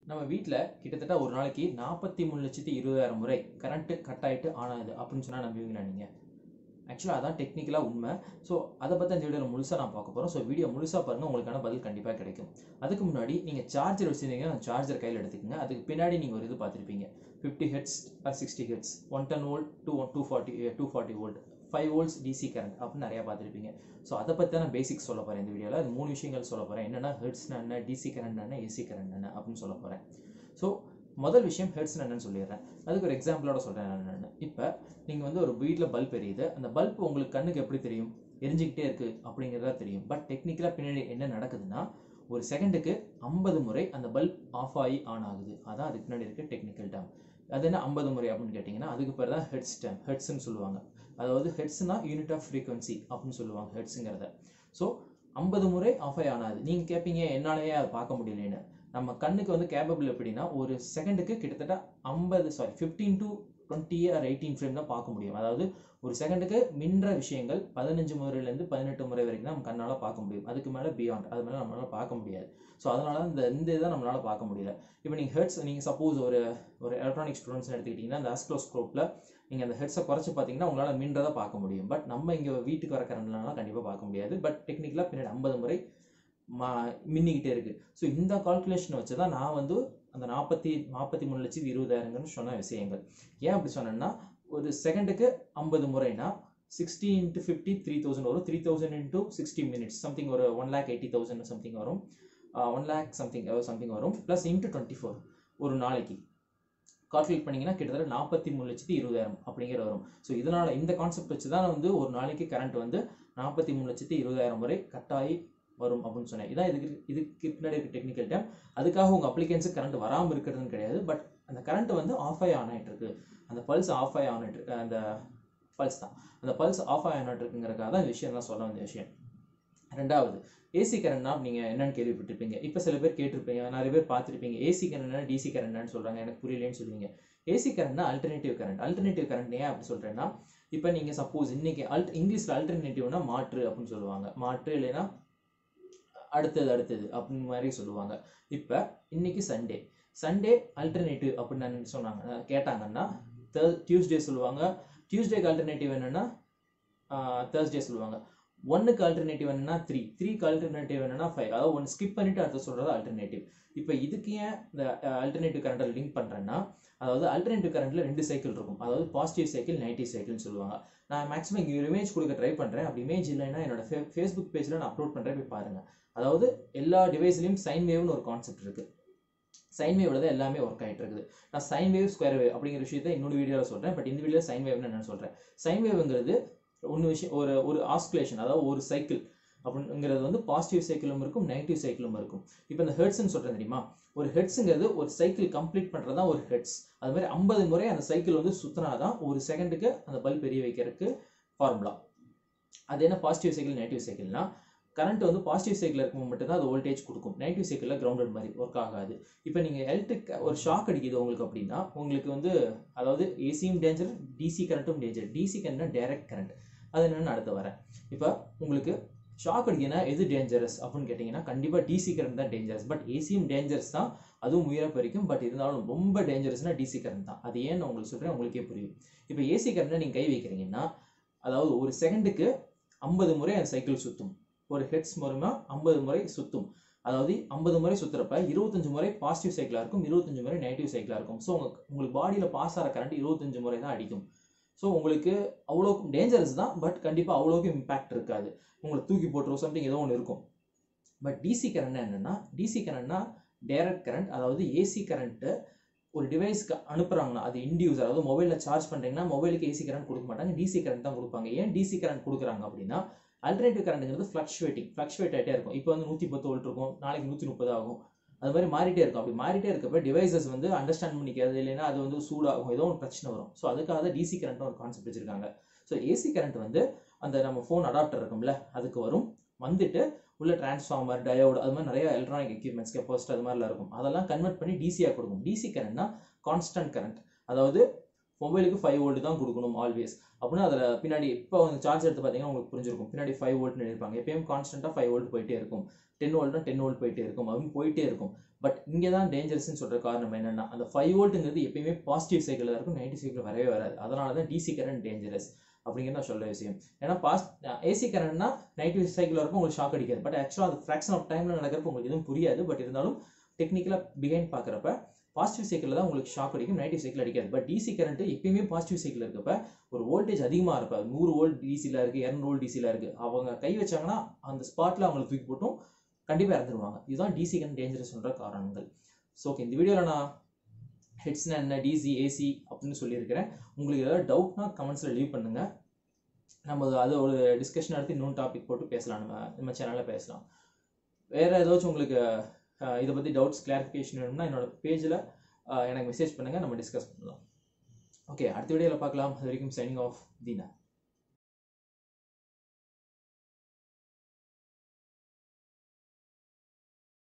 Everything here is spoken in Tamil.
நம்ம வீட்டில் கிட்டத்தட்ட ஒரு நாளைக்கு நாற்பத்தி மூணு லட்சத்தி இருபதாயிரம் முறை கரண்ட்டு கட் ஆகிட்டு ஆன் ஆகுது அப்படின்னு சொன்னால் நம்புவீங்களா நீங்கள் ஆக்சுவலாக அதான் டெக்னிக்கலாக உண்மை ஸோ அதை பற்றி அந்த வீடியோவில் முழுசாக நான் பார்க்க போகிறோம் ஸோ வீடியோ முழுசாக பாருங்கள் உங்களுக்கான பதில் கண்டிப்பாக கிடைக்கும் அதுக்கு முன்னாடி நீங்கள் சார்ஜர் வச்சுருந்தீங்கன்னா அந்த சார்ஜர் கையில் எடுத்துக்கங்க அதுக்கு பின்னாடி நீங்கள் ஒரு இது பார்த்துருப்பீங்க fifty hertz or sixty hertz one ten volt two one two forty two forty volt five volts DC current அப்படின்னு நிறையா பார்த்துருப்பீங்க ஸோ அதை பற்றி தான் நான் பேசிக்ஸ் சொல்ல போகிறேன் இந்த வீடியோவில் அது மூணு விஷயங்கள் சொல்ல போகிறேன் என்னென்னா ஹெட்ஸ்னா என்ன டிசி கரண்ட் என்ன ஏசி கரண்ட் என்ன அப்படின்னு சொல்ல போகிறேன் ஸோ முதல் விஷயம் ஹெட்ஸ் என்னன்னு சொல்லிடுறேன் அதுக்கு ஒரு எக்ஸாம்பிளோட சொல்கிறேன் என்னென்னு இப்போ நீங்கள் வந்து ஒரு வீட்டில் பல்ப் எரியுது அந்த பல்ப் உங்களுக்கு கண்ணுக்கு எப்படி தெரியும் எரிஞ்சிக்கிட்டே இருக்குது அப்படிங்கிறதா தெரியும் பட் டெக்னிக்கலாக பின்னாடி என்ன நடக்குதுன்னா ஒரு செகண்டுக்கு ஐம்பது முறை அந்த பல்ப் ஆஃப் ஆகி ஆன் ஆகுது அதான் அதுக்கு பின்னாடி இருக்க டெக்னிக்கல் டேம் அது என்ன ஐம்பது முறை அப்படின்னு கேட்டிங்கன்னா அதுக்கு பேர் தான் ஹெட்ஸ் டேம் ஹெட்ஸ்ன்னு சொல்லுவாங்க அதாவது ஹெட்ஸ்னா யூனிட் ஆஃப் ஃப்ரீக்வன்சி அப்படின்னு சொல்லுவாங்க ஹெட்ஸுங்கிறத ஸோ ஐம்பது முறை ஆஃப் ஆகி ஆன் ஆகுது நீங்கள் கேட்பீங்க என்னாலேயே அதை பார்க்க முடியலன்னு நம்ம கண்ணுக்கு வந்து கேப்பபிள் எப்படின்னா ஒரு செகண்டுக்கு கிட்டத்தட்ட ஐம்பது sorry fifteen to twenty or eighteen frame தான் பார்க்க முடியும் அதாவது ஒரு செகண்டுக்கு மின்ற விஷயங்கள் பதினஞ்சு முறையிலேருந்து பதினெட்டு முறை வரைக்கும் தான் நம்ம கண்ணால் பார்க்க முடியும் அதுக்கு மேலே பியாண்ட் அது மேலே நம்மளால் பார்க்க முடியாது ஸோ அதனால இந்த இந்த இதை நம்மளால் பார்க்க முடியல இப்போ நீங்கள் ஹெட்ஸ் நீங்கள் சப்போஸ் ஒரு ஒரு எலக்ட்ரானிக் ஸ்டூடெண்ட்ஸ் எடுத்துக்கிட்டிங்கன்னா அந்த ஆஸ்க்ளோஸ்கோப்பில் நீங்கள் அந்த ஹெட்ஸை குறைச்சி பார்த்தீங்கன்னா உங்களால் மின்றதை பார்க்க முடியும் பட் நம்ம இங்கே வீட்டுக்கு வர கரண்ட்லாம் கண்டிப்பாக பார்க்க முடியாது பட் டெக்னிக்கலாக பின்னாடி ஐம்பது முறை மா மின்னிக்கிட்டே இருக்குது ஸோ இந்த கால்குலேஷனை வச்சு தான் நான் வந்து அந்த நாற்பத்தி நாற்பத்தி மூணு லட்சத்து இருபதாயிரங்கன்னு சொன்ன விஷயங்கள் ஏன் அப்படி சொன்னேன்னா ஒரு செகண்டுக்கு ஐம்பது முறைனா sixty into fifty three thousand வரும் three thousand into sixty minutes something ஒரு one lakh eighty thousand something வரும் ஒன் லேக் சம்திங் சம்திங் வரும் ப்ளஸ் இன்ட்டு டுவெண்ட்டி ஃபோர் ஒரு நாளைக்கு கால்குலேட் பண்ணிங்கன்னா கிட்டத்தட்ட நாற்பத்தி மூணு லட்சத்தி இருபதாயிரம் அப்படிங்கிற வரும் ஸோ இதனால் இந்த கான்செப்ட் வச்சு தான் வந்து ஒரு நாளைக்கு கரண்ட் வந்து நாற்பத்தி மூணு லட்சத்தி இருபதாயிரம் வரை கட்டாயி வரும் அப்படின்னு சொன்னேன் இதான் இதுக்கு இதுக்கு பின்னாடி இருக்க டெக்னிக்கல் டைம் அதுக்காக உங்கள் அப்ளிகன்ஸுக்கு கரண்ட் வராமல் இருக்கிறதுன்னு கிடையாது பட் அந்த கரண்ட் வந்து ஆஃப் ஆகி ஆன் ஆகிட்டு இருக்கு அந்த பல்ஸ் ஆஃப் ஆகி ஆன் ஆகிட்டு இருக்கு அந்த பல்ஸ் தான் அந்த பல்ஸ் ஆஃப் ஆகி ஆன் ஆகிட்டு இருக்குங்கிறக்காக தான் இந்த விஷயம் தான் சொல்ல வேண்டிய விஷயம் ரெண்டாவது ஏசி கரண்ட்னா நீங்கள் என்னன்னு கேள்விப்பட்டிருப்பீங்க இப்போ சில பேர் கேட்டிருப்பீங்க நிறைய பேர் பார்த்துருப்பீங்க ஏசி கரண்ட்னா டிசி கரண்ட்னு சொல்கிறாங்க எனக்கு புரியலன்னு சொல்லுவீங்க ஏசி கரண்ட்னா அல்டர்னேட்டிவ் கரண்ட் அல்டர்னேட்டிவ் கரண்ட் ஏன் அப்படி சொல்கிறேன்னா இப்போ நீங்கள் சப்போஸ் இன்னைக்கு அல்ட் இங்கிலீஷில் அல்டர்னேட்டிவ்னா மாற்று அப்படின்னு சொல்லுவாங்க மாற்று இல்லைன்னா அடுத்தது அடுத்தது அப்படின்னு மாதிரி சொல்லுவாங்க இப்போ இன்னைக்கு சண்டே சண்டே அல்டர்னேட்டிவ் அப்படின்னு சொன்னாங்க கேட்டாங்கன்னா டியூஸ்டே சொல்லுவாங்க டியூஸ்டேக்கு அல்டர்னேட்டிவ் என்னென்னா தேர்ஸ்டே சொல்லுவாங்க ஒன்னுக்கு அல்டர்னேட்டிவ் என்னன்னா த்ரீ த்ரீக்கு அல்டர்னேட்டிவ் என்னன்னா ஃபைவ் அதாவது ஒன்று ஸ்கிப் பண்ணிட்டு அடுத்து சொல்கிறது அல்டர்னேட்டிவ் இப்போ இதுக்கு ஏன் இந்த அல்டர்னேட்டிவ் கரண்ட்டை லிங்க் பண்ணுறேன்னா அதாவது அல்டர்னேட்டிவ் கரண்ட்டில் ரெண்டு சைக்கிள் இருக்கும் அதாவது பாசிட்டிவ் சைக்கிள் நெகட்டிவ் சைக்கிள்னு சொல்லுவாங்க நான் மேக்ஸிமம் இங்கே ஒரு இமேஜ் கொடுக்க ட்ரை பண்ணுறேன் அப்படி இமேஜ் இல்லைன்னா என்னோட ஃபே ஃபேஸ்புக் பேஜில் நான் அப்லோட் பண்ணுறேன் போய் பாருங்கள் அதாவது எல்லா டிவைஸ்லையும் சைன் வேவ்னு ஒரு கான்செப்ட் இருக்குது சைன் வேவ்ல தான் எல்லாமே ஒர்க் ஆகிட்டு இருக்குது நான் சைன் வேவ் ஸ்கொயர் வேவ் அப்படிங்கிற விஷயத்தை இன்னொரு வீடியோவில் சொல்கிறேன் பட் இந்த வீடியோவில் சைன் வேவ்னு என்னன்னு சொல்கிறேன் சைன் வேவ்ங்கிறது ஒன்று விஷயம் ஒரு ஒரு ஆஸ்குலேஷன் அதாவது ஒரு சைக்கிள் அப்படிங்கிறது வந்து பாசிட்டிவ் சைக்கிளும் இருக்கும் நெகட்டிவ் சைக்கிளும் இருக்கும் இப்போ இந்த ஹெட்ஸ்ன்னு சொல்கிறேன் தெரியுமா ஒரு ஹெட்ஸுங்கிறது ஒரு சைக்கிள் கம்ப்ளீட் பண்ணுறது தான் ஒரு ஹெட்ஸ் அது மாதிரி ஐம்பது முறை அந்த சைக்கிள் வந்து சுற்றினா தான் ஒரு செகண்டுக்கு அந்த பல்ப் எரிய வைக்கிறதுக்கு ஃபார்முலா அது என்ன பாசிட்டிவ் சைக்கிள் நெகட்டிவ் சைக்கிள்னா கரண்ட் வந்து பாசிட்டிவ் சைக்கிள் இருக்கும்போது மட்டும்தான் அது வோல்டேஜ் கொடுக்கும் நெகட்டிவ் சைக்கிளில் கிரவுண்டட் மாதிரி ஒர்க் ஆகாது இப்போ நீங்கள் எலக்ட்ரிக் ஒரு ஷாக் அடிக்குது உங்களுக்கு அப்படின்னா உங்களுக்கு வந்து அதாவது ஏசியும் டேஞ்சர் டிசி கரண்ட்டும் டேஞ்சர் டிசி கரண்ட்னா டைரக்ட் கரண்ட் அது என்னென்னு அடுத்து வரேன் இப்போ உங்களுக்கு ஷாக் அடிக்கனா எது டேஞ்சரஸ் அப்படின்னு கேட்டிங்கன்னா கண்டிப்பாக டிசி கரண்ட் தான் டேஞ்சரஸ் பட் ஏசியும் டேஞ்சரஸ் தான் அதுவும் உயிரை பறிக்கும் பட் இருந்தாலும் ரொம்ப டேஞ்சரஸ்னா டிசி கரண்ட் தான் அது ஏன்னு உங்களுக்கு சொல்கிறேன் உங்களுக்கே புரியும் இப்போ ஏசி கரண்ட்டை நீங்கள் கை வைக்கிறீங்கன்னா அதாவது ஒரு செகண்டுக்கு ஐம்பது முறை அந்த சைக்கிள் சுற்றும் ஒரு ஹெட்ஸ் மூலமாக ஐம்பது முறை சுற்றும் அதாவது ஐம்பது முறை சுற்றுறப்ப இருபத்தஞ்சு முறை பாசிட்டிவ் சைக்கிளாக இருக்கும் இருபத்தஞ்சு முறை நெகட்டிவ் சைக்கிளாக இருக்கும் ஸோ உங்களுக்கு உங்களுக்கு பாடியில் பாஸ் ஆகிற கரண்ட் இருபத்தஞ்சு முறை தான் அடிக்கும் ஸோ உங்களுக்கு அவ்வளோக்கும் டேஞ்சரஸ் தான் பட் கண்டிப்பாக அவ்வளோக்கும் இம்பேக்ட் இருக்காது உங்களை தூக்கி போட்டுரும் சம்திங் ஏதோ ஒன்று இருக்கும் பட் டிசி கரண்ட் என்னென்னா டிசி கரண்ட்னா டைரக்ட் கரண்ட் அதாவது ஏசி கரண்ட்டு ஒரு டிவைஸ்க்கு அனுப்புகிறாங்கன்னா அது இன்டியூஸ் அதாவது மொபைலில் சார்ஜ் பண்ணுறீங்கன்னா மொபைலுக்கு ஏசி கரண்ட் கொடுக்க மாட்டாங்க டிசி கரண்ட் தான் கொடுப்பாங்க ஏன் டிசி கரண்ட் கொடுக்குறாங்க அப்படின்னா அல்டர்னேட்டிவ் கரண்ட்ங்கிறது ஃப்ளக்ஷுவேட்டிங் ஃப்ளக்ஷுவேட் ஆகிட்டே இருக்கும் இப்போ வந்து நூற்றி பத்து வோல்ட் இருக்கும் நாளைக்கு நூற்றி முப்பது ஆகும் அது மாதிரி மாறிட்டே இருக்கும் அப்படி மாறிட்டே இருக்கப்ப டிவைசஸ் வந்து அண்டர்ஸ்டாண்ட் பண்ணிக்காது இல்லைன்னா அது வந்து சூடாகும் ஏதோ ஒரு பிரச்சனை வரும் ஸோ அதுக்காக தான் டிசி கரண்ட் ஒரு கான்செப்ட் வச்சிருக்காங்க ஸோ ஏசி கரண்ட் வந்து அந்த நம்ம ஃபோன் அடாப்டர் இருக்கும்ல அதுக்கு வரும் வந்துட்டு உள்ள டிரான்ஸ்ஃபார்மர் டயோடு அது மாதிரி நிறைய எலக்ட்ரானிக் எக்யூப்மெண்ட்ஸ் கெப்பாசிட்டி அது மாதிரிலாம் இருக்கும் அதெல்லாம் கன்வெர்ட் பண்ணி டிசியாக கொடுக்கும் டிசி கரண்ட்னா கான்ஸ்டன்ட் கரண்ட் அதாவது மொபைலுக்கு ஃபைவ் வோல்ட் தான் கொடுக்கணும் ஆல்வேஸ் அப்படின்னா அதில் பின்னாடி இப்போ வந்து சார்ஜ் எடுத்து பார்த்தீங்கன்னா உங்களுக்கு புரிஞ்சிருக்கும் பின்னாடி ஃபைவ் வோல்ட்னு இருப்பாங்க எப்பயும் கான்ஸ்டன்ட்டாக ஃபைவ் வோல்ட் போயிட்டே இருக்கும் டென் வோல்ட்னா டென் வோல்ட் போயிட்டே இருக்கும் அப்படின்னு போயிட்டே இருக்கும் பட் இங்கே தான் டேஞ்சரஸ்ன்னு சொல்கிற காரணம் என்னென்னா அந்த ஃபைவ் வோல்ட்டுங்கிறது எப்பயுமே பாசிட்டிவ் சைக்கிள் தான் இருக்கும் நெகட்டிவ் சைக்கிள் வரவே வராது அதனால தான் டிசி கரண்ட் டேஞ்சரஸ் அப்படிங்கிறது நான் சொல்கிற விஷயம் ஏன்னா பாஸ் ஏசி கரண்ட்னா நெகட்டிவ் சைக்கிள் வரப்போ உங்களுக்கு ஷாக் அடிக்காது பட் ஆக்சுவலாக அது ஃப்ராக்ஷன் ஆஃப் டைமில் நடக்கிறப்ப உங்களுக்கு எதுவும் புரியாது பட் இருந்தாலும் டெக்னிக்கலாக பிஹைண்ட் பார்க்குறப்ப பாசிட்டிவ் சைக்கிளில் தான் உங்களுக்கு ஷாக் அடிக்கும் நெகட்டிவ் சைக்கிள் அடிக்காது பட் டிசி கரண்ட் எப்பயுமே பாசிட்டிவ் சைக்கிள் இருக்கப்ப ஒரு வோல்டேஜ் அதிகமாக இருப்பா நூறு வோல்ட் டிசியில் இருக்குது இரநூறு வோல்ட் டிசியில் இருக்குது அவங்க கை வச்சாங்கன்னா அந்த ஸ்பாட்டில் அவங்களுக்கு தூக்கி போட்டும் கண்டிப்பாக இறந்துருவாங்க இதுதான் டிசி கரண்ட் டேஞ்சரஸ் சொல்கிற காரணங்கள் ஸோ ஓகே இந்த வீடியோவில் நான் ஹெட்ஸ்னா என்ன டிசி ஏசி அப்படின்னு சொல்லியிருக்கிறேன் உங்களுக்கு ஏதாவது டவுட்னா கமெண்ட்ஸில் லீவ் பண்ணுங்கள் நம்ம அது ஒரு டிஸ்கஷன் எடுத்து இன்னொன்று டாபிக் போட்டு பேசலாம் நம்ம நம்ம சேனலில் பேசலாம் வேறு ஏதாச்சும் உங்களுக்கு அஹ், இதை பற்றி டவுட்ஸ் கிளாரிஃபிகேஷன் வேணும்னா என்னோட பேஜில் எனக்கு மெசேஜ் பண்ணுங்கள் நம்ம டிஸ்கஸ் பண்ணலாம் ஓகே அடுத்த வீடியோவில் பார்க்கலாம் அது வரைக்கும் சைனிங் ஆஃப் தீனா